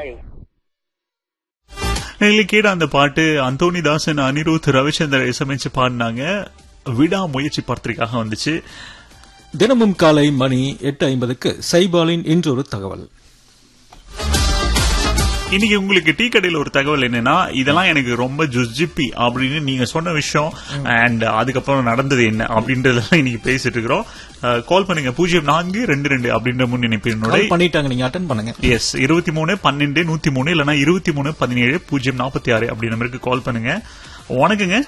பாய் நீங்க கேட்ட அந்த பாட்டு அந்தோனி தாசன் அனிருத் ரவிச்சந்திரன் இசையமைச்சு பாடினாங்க விடா முயற்சி படத்திற்காக வந்துச்சு தினமும் காலை மணி எட்டு ஐம்பதுக்கு சைபாலின் இன்றொரு தகவல் இன்னைக்கு உங்களுக்கு டீ கடையில ஒரு தகவல் என்னன்னா இதெல்லாம் எனக்கு ரொம்ப ஜுஜிப்பி அப்படின்னு நீங்க சொன்ன விஷயம் அண்ட் அதுக்கப்புறம் நடந்தது என்ன அப்படின்றதெல்லாம் இன்னைக்கு பேசிட்டு இருக்கிறோம் கால் பண்ணுங்க பூஜ்ஜியம் நான்கு ரெண்டு ரெண்டு அப்படின்ற முன் இணைப்பினோட கால் பண்ணிட்டாங்க நீங்க அட்டன் பண்ணுங்க எஸ் இருபத்தி மூணு பன்னெண்டு நூத்தி மூணு இல்லைன்னா இருபத்தி மூணு பதினேழு பூஜ்ஜியம் நாற்பத்தி ஆறு அப்படி நம்பருக்கு கால் பண்ணுங்க வணக்கங்க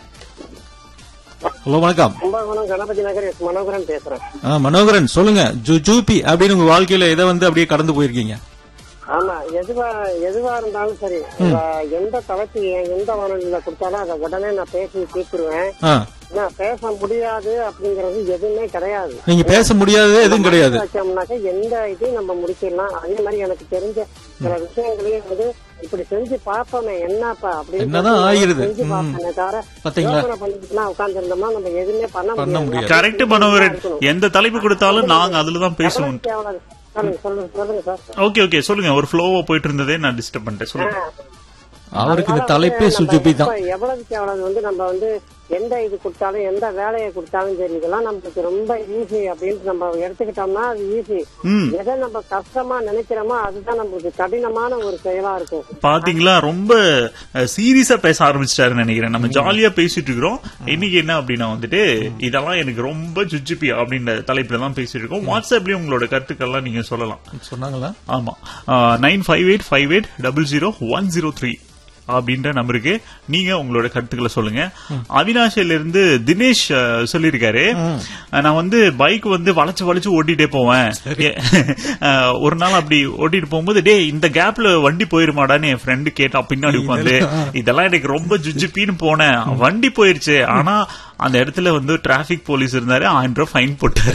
ஹலோ வணக்கம் கும்பகோணம் கணபதி நகர் எஸ் மனோகரன் பேசுறேன் ஆ, மனோகரன் சொல்லுங்க ஜூபி அப்படின்னு உங்க வாழ்க்கையில எதை வந்து அப்படியே கடந்து போயிருக்கீங்க ஆமா எதுவா எதுவா இருந்தாலும் சரி உங்க எந்த தலைப்பு என் எந்த வானொலியில கொடுத்தாலும் அதை உடனே நான் பேசி தீர்த்துருவேன் ஆ, நான் பேச முடியாது அப்படிங்கறது எதுவுமே கிடையாது நீங்க பேச முடியாதது எதுவும் கிடையாது வச்சோம்னாக்க எந்த இதையும் நம்ம முடிச்சிடலாம் அதே மாதிரி எனக்கு தெரிஞ்ச சில விஷயங்களையும் வந்து இப்படி செஞ்சு பார்ப்போமே என்னப்பா அப்படின்னு என்னதான் ஆயிருது? செஞ்சு ம். பார்ப்போமே தவிர பாத்தீங்களா? யோசனை பண்ணிட்டுலாம் உட்கார்ந்துருந்தோம்னா நம்ம எதுவுமே பண்ண பண்ண முடியாது முடியாது. கரெக்ட் மனோகரன் எந்த தலைப்பு கொடுத்தாலும் நாங்க அதுலதான் பேசுவோம் எவ்வளவு தேவை? சொல்லுங்க சொல்லுங்க சொல்லுங்க சார் ஓகே ஓகே சொல்லுங்க ஒரு ஃப்ளோவா போயிட்டு இருந்ததே நான் டிஸ்டர்ப் பண்ணிட்டேன் சொல்லுங்க அவருக்கு இந்த அதனால தலைப்பே வந்து சுஜுபி நம்ம தான் எப்ப எவ்வளவுக்கு எவ்வளவு வந்து நம்ம வந்து எந்த இது கொடுத்தாலும் எந்த வேலையை கொடுத்தாலும் சரி இதெல்லாம் நமக்கு ரொம்ப ஈஸி அப்படின்னு நம்ம எடுத்துக்கிட்டோம்னா அது ஈஸி ம் எதை நம்ம கஷ்டமா நினைக்கிறோமோ அதுதான் நம்மளுக்கு கடினமான ஒரு செயலா இருக்கும் பாத்தீங்களா ரொம்ப சீரியஸா பேச ஆரம்பிச்சிட்டாருன்னு நினைக்கிறேன் நம்ம ஜாலியா பேசிட்டு இருக்கிறோம் இன்னைக்கு என்ன அப்படின்னா வந்துட்டு இதெல்லாம் எனக்கு ரொம்ப ஜுஜிபி அப்படின்ற தலைப்புல தான் பேசிட்டு இருக்கோம் வாட்ஸ்அப்லயும் உங்களோட கருத்துக்கள்லாம் நீங்க சொல்லலாம் சொன்னாங்களா ஆமா nine five eight five eight double zero one zero three அப்படின்ற நம்பருக்கு நீங்க உங்களோட கருத்துக்களை சொல்லுங்க அவினாஷில இருந்து தினேஷ் அஹ், சொல்லியிருக்காரு அஹ், நான் வந்து பைக் வந்து வளைச்சு வளைச்சு ஓட்டிட்டே போவேன் அஹ், ஒரு நாள் அப்படி ஓட்டிட்டு போகும்போது டேய் இந்த கேப்ல வண்டி போயிருமாடான்னு என் ஃப்ரெண்டு கேட்டான் பின்னாடி உட்காந்து இதெல்லாம் எனக்கு ரொம்ப ஜுஜிப்பின்னு போனேன் வண்டி போயிருச்சு ஆனா அந்த இடத்துல வந்து டிராபிக் போலீஸ் இருந்தாரு ஆயிரம் ரூபாய் ஃபைன் போட்டாரு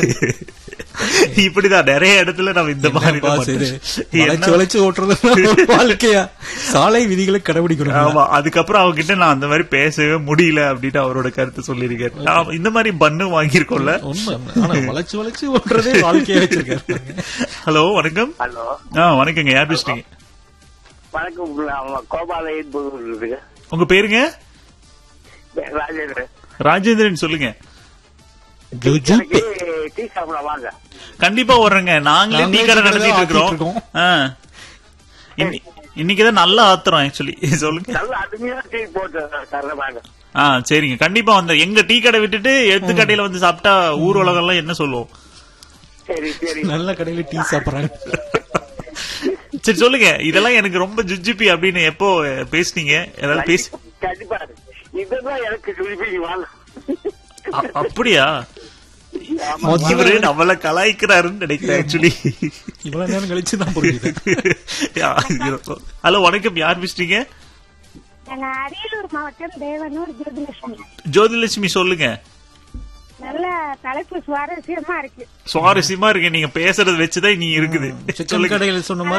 இப்படிதான் நிறைய இடத்துல நம்ம இந்த மாதிரி என்னப்பா தான் செய்து? பண்றோம். வளைச்சு என்ன- வளைச்சு ஓட்டுறது ஒரு வாழ்க்கையா சாலை விதிகளை கடைபிடிக்கணும் ஆமா அதுக்கப்புறம் அவகிட்ட நான் அந்த மாதிரி பேசவே முடியல அப்படின்னு அவரோட கருத்து சொல்லியிருக்காரு நான் இந்த மாதிரி பண்ணு வாங்கியிருக்கோம்ல உண்மை ஆனா வளைச்சு வளைச்சு ஓட்டுறதே வாழ்க்கையா வச்சிருக்காரு ஹலோ வணக்கம் ஹலோ ஆ வணக்கங்க யார் பேசுறீங்க வணக்கம் அவன் கோபாலயன் புதூர் இருக்கு உங்க பேருங்க ராஜேந்திரன் ராஜேந்திரன் சொல்லுங்க ஜுஜுபி எனக்கு டீ சாப்பிட வாங்க கண்டிப்பா வர்றேங்க நாங்களே நாங்களே டீ கடை டீ கடை நடத்திட்டு ஆக்கிட்டு இருக்கிறோம் ஆ. இன்னி- இன்னைக்குதான் நல்ல ஆத்திரம் ஆக்சுவலி சொல்லுங்க நல்ல அருமையா டீ போட்டு தர்றவாங்க ஆ சரிங்க கண்டிப்பா வந்து எங்க டீ கடை விட்டுட்டு எடுத்து கடையில வந்து சாப்பிட்டா ஊர் உலகம் எல்லாம் என்ன சொல்லுவோம் சரி சரி நல்ல கடையில டீ சாப்பிடுறாங்க சரி சொல்லுங்க இதெல்லாம் எனக்கு ரொம்ப ஜுஜிபி அப்படின்னு எப்போ பேசுனீங்க ஏதாவது பேசி கண்டிப்பா இதுதான் எனக்கு திருப்பி வாங்க அ- அப்படியா முதல்ல- இவரு நம்மள கலாய்க்கிறாருன்னு நினைக்கிறேன் ஆக்சுவலி இவ்வளவு நேரம் கழிச்சு தான் புரியுது ஹலோ வணக்கம் யார் பேசுறீங்க நான் அரியலூர் மாவட்டம் தேவனூர் ஜோதிலட்சுமி ஜோதிலட்சுமி சொல்லுங்க நல்ல தலைப்பு சுவாரஸ்யமா இருக்கு சுவாரஸ்யமா இருக்கு நீங்க பேசுறது வச்சுதான் நீ இருக்குது சிக்கன் கடையில சொன்ன மாதிரி